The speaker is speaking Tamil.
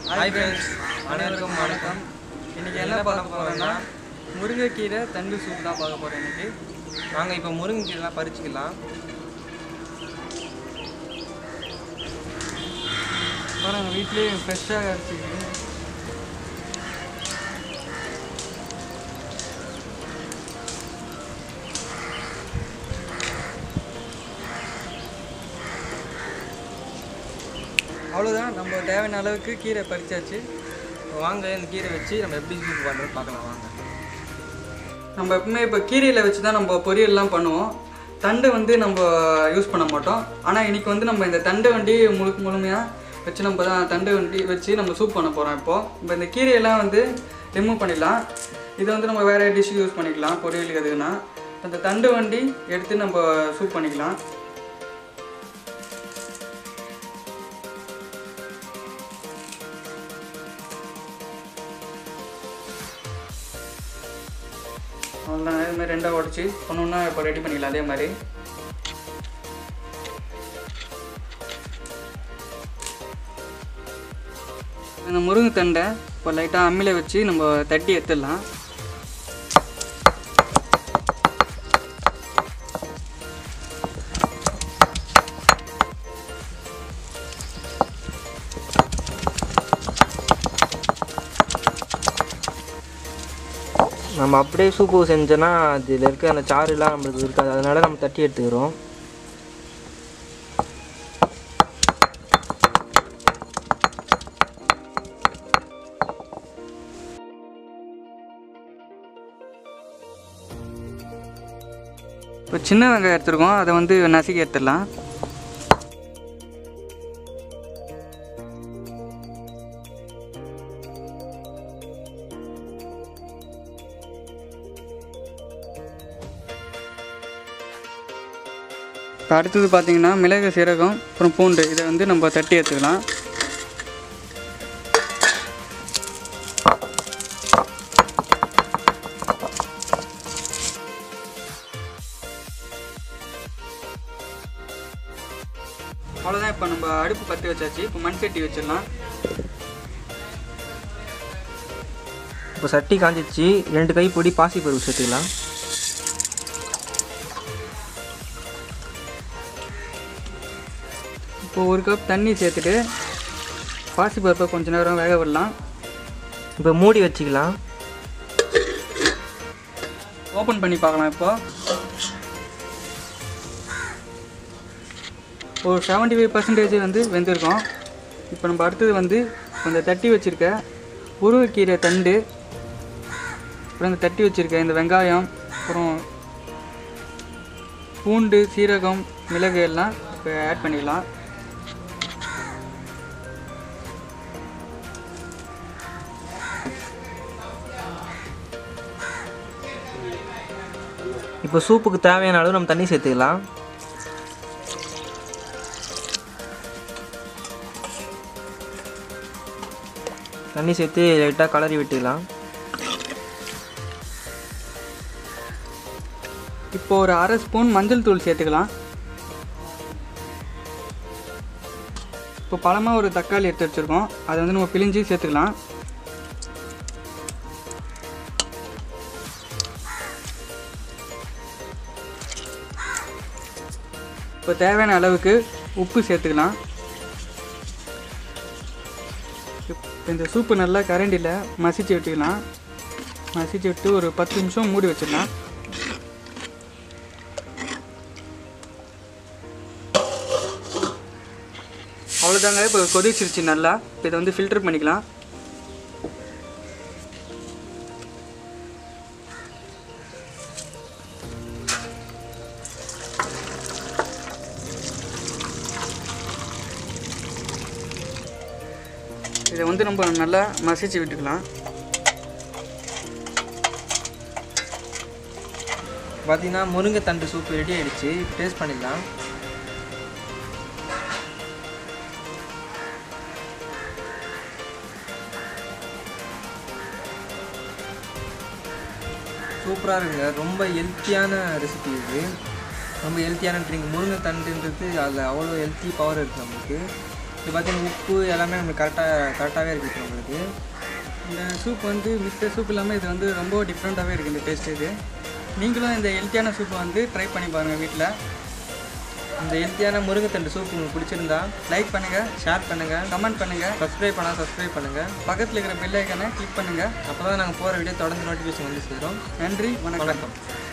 ஹாய் ஃப்ரெண்ட்ஸ் அனைவருக்கும் வணக்கம் இன்றைக்கி என்ன பார்க்க போகிறோன்னா முருங்கைக்கீரை தண்டு சூப் தான் பார்க்க போகிறோம் இன்றைக்கி நாங்கள் இப்போ முருங்கைக்கீரைலாம் பறிச்சுக்கலாம் பாருங்க வீட்லேயே ஃப்ரெஷ்ஷாக அரைச்சிருக்கு அவ்வளோதான் நம்ம தேவையான அளவுக்கு கீரை பறிச்சாச்சு இப்போ வாங்க இந்த கீரை வச்சு நம்ம எப்படி சூப் பண்ணுறது பார்க்கலாம் வாங்க நம்ம எப்பவுமே இப்போ கீரையில் வச்சு தான் நம்ம பொரியல்லாம் பண்ணுவோம் தண்டு வந்து நம்ம யூஸ் பண்ண மாட்டோம் ஆனால் இன்னைக்கு வந்து நம்ம இந்த தண்டு வண்டி முழுக்க முழுமையாக வச்சு நம்ம தான் தண்டு வண்டி வச்சு நம்ம சூப் பண்ண போகிறோம் இப்போது இப்போ இந்த கீரையெல்லாம் வந்து ரிமூவ் பண்ணிடலாம் இதை வந்து நம்ம வேறு டிஷ்ஷுக்கு யூஸ் பண்ணிக்கலாம் பொரியலுக்கு எதுக்குன்னா அந்த தண்டு வண்டி எடுத்து நம்ம சூப் பண்ணிக்கலாம் அவ்வளோதான் இது மாதிரி ரெண்டாக உடச்சி ஒன்று ஒன்றா இப்போ ரெடி பண்ணிக்கலாம் அதே மாதிரி இந்த முருங்கை தண்டை இப்போ லைட்டாக அம்மியில் வச்சு நம்ம தட்டி எடுத்துடலாம் நம்ம அப்படியே சூப்பு செஞ்சோன்னா அதில் இருக்க அந்த சாறுலாம் நம்மளுக்கு இருக்காது அதனால நம்ம தட்டி எடுத்துக்கிறோம் இப்போ சின்ன வெங்காயம் எடுத்துருக்கோம் அதை வந்து நசுக்கி எடுத்துடலாம் இப்போ அடுத்தது பார்த்தீங்கன்னா மிளகு சீரகம் அப்புறம் பூண்டு இதை வந்து நம்ம தட்டி எடுத்துக்கலாம் அவ்வளோதான் இப்போ நம்ம அடுப்பு பற்றி வச்சாச்சு இப்போ மண் சட்டி வச்சிடலாம் இப்போ சட்டி காஞ்சிச்சு ரெண்டு கை பொடி பாசி பருப்பு சேர்த்துக்கலாம் இப்போ ஒரு கப் தண்ணி சேர்த்துட்டு பாசி பருப்பை கொஞ்ச நேரம் வேக விடலாம் இப்போ மூடி வச்சுக்கலாம் ஓப்பன் பண்ணி பார்க்கலாம் இப்போ ஒரு செவன்ட்டி ஃபைவ் பர்சன்டேஜ் வந்து வெந்திருக்கோம் இப்போ நம்ம அடுத்தது வந்து இந்த தட்டி வச்சுருக்க முருங்கைக்கீரை தண்டு அப்புறம் இந்த தட்டி வச்சுருக்க இந்த வெங்காயம் அப்புறம் பூண்டு சீரகம் மிளகு எல்லாம் இப்போ ஆட் பண்ணிக்கலாம் இப்போ சூப்புக்கு தேவையான அளவு நம்ம தண்ணி சேர்த்துக்கலாம் தண்ணி சேர்த்து லைட்டாக கலரி விட்டுக்கலாம் இப்போ ஒரு அரை ஸ்பூன் மஞ்சள் தூள் சேர்த்துக்கலாம் இப்போ பழமாக ஒரு தக்காளி எடுத்து வச்சுருக்கோம் அதை வந்து நம்ம பிழிஞ்சு சேர்த்துக்கலாம் இப்போ தேவையான அளவுக்கு உப்பு சேர்த்துக்கலாம் இப்போ இந்த சூப்பு நல்லா கரண்டியில் மசிச்சு விட்டுக்கலாம் மசிச்சு விட்டு ஒரு பத்து நிமிஷம் மூடி வச்சிடலாம் அவ்வளோதாங்க இப்போ கொதிச்சிருச்சு நல்லா இப்போ இதை வந்து ஃபில்டர் பண்ணிக்கலாம் இதை வந்து நம்ம நல்லா மசிச்சு விட்டுக்கலாம் பார்த்தீங்கன்னா முருங்கை தண்டு சூப் ரெடி ஆயிடுச்சு டேஸ்ட் பண்ணிடலாம் சூப்பராக இருக்குங்க ரொம்ப ஹெல்த்தியான ரெசிபி இது ரொம்ப ஹெல்த்தியான ட்ரிங்க் முருங்கை தண்டுன்றது அதில் அவ்வளோ ஹெல்த்தி பவர் இருக்குது நமக்கு இது பார்த்தீங்கன்னா உப்பு எல்லாமே நம்மளுக்கு கரெக்டாக கரெக்டாகவே இருக்குது இப்போ நம்மளுக்கு இந்த சூப் வந்து மித்த சூப் இல்லாமல் இது வந்து ரொம்ப டிஃப்ரெண்ட்டாகவே இருக்குது இந்த டேஸ்ட் இது நீங்களும் இந்த ஹெல்த்தியான சூப்பை வந்து ட்ரை பண்ணி பாருங்கள் வீட்டில் இந்த ஹெல்த்தியான முருங்கைத்தண்டு சூப் உங்களுக்கு பிடிச்சிருந்தா லைக் பண்ணுங்கள் ஷேர் பண்ணுங்கள் கமெண்ட் பண்ணுங்கள் சப்ஸ்கிரைப் பண்ணால் சப்ஸ்கிரைப் பண்ணுங்கள் பக்கத்தில் இருக்கிற பெல் ஐக்கானை கிளிக் பண்ணுங்கள் அப்போ தான் நாங்கள் போகிற வீடியோ தொடர்ந்து நோட்டிஃபிகேஷன் வந்து சேரும் நன்றி வணக்கம் வணக்கம்